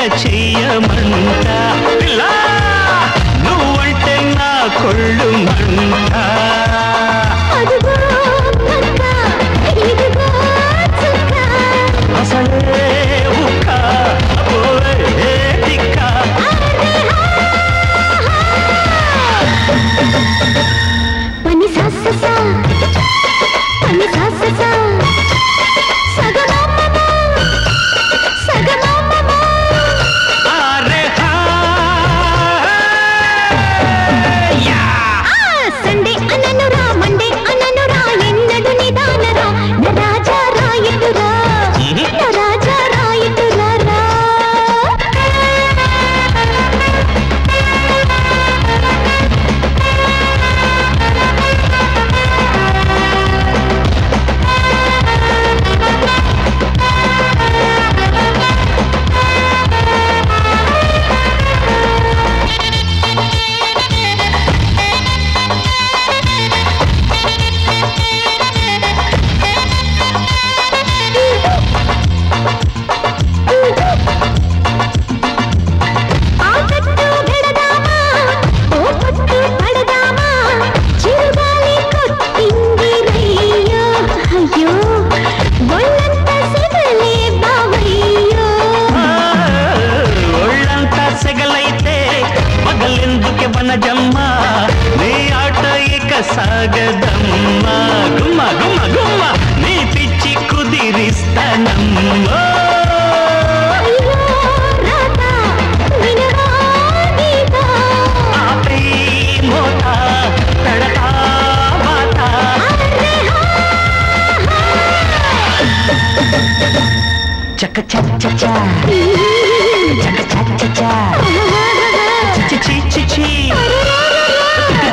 చెయ్యమంట పిల్ల నువ్వంటే నా కొళ్ళు మంట అదుగో పక్క ఇదిగో చుక్క అసలే ఉక్క పోవే తిక్క పని సాస సా పని సాస సా సగమమ్మ సగమమ్మ అరే హా యా సండే అనను రా మండే అనను రా ఎన్నడు నిదానరా నా రాజా రాయటురా నా రాజా రాయటురా రా ఆ కట్టు గడదామా ఓ పట్టు పడదామా చిరుగాలి కొట్టింది రయ్యో అయ్యో ఒళ్ళంతా సెగలే బావయ్యో ఒళ్ళంతా సెగలైతే పగలెందుకే వనజమ్మ నీ ఆట ఇక సాగదమ్మా గుమ్మ గుమ్మ గుమ్మ నీ పిచ్చి కుదిరిస్తానమ్మా అయ్యో రాత వినరా గీత ఆపై మోత పెడతా వాత అరే హా చక్క చక్క చక్క చక్క చక్క చక్క చి చి చి చి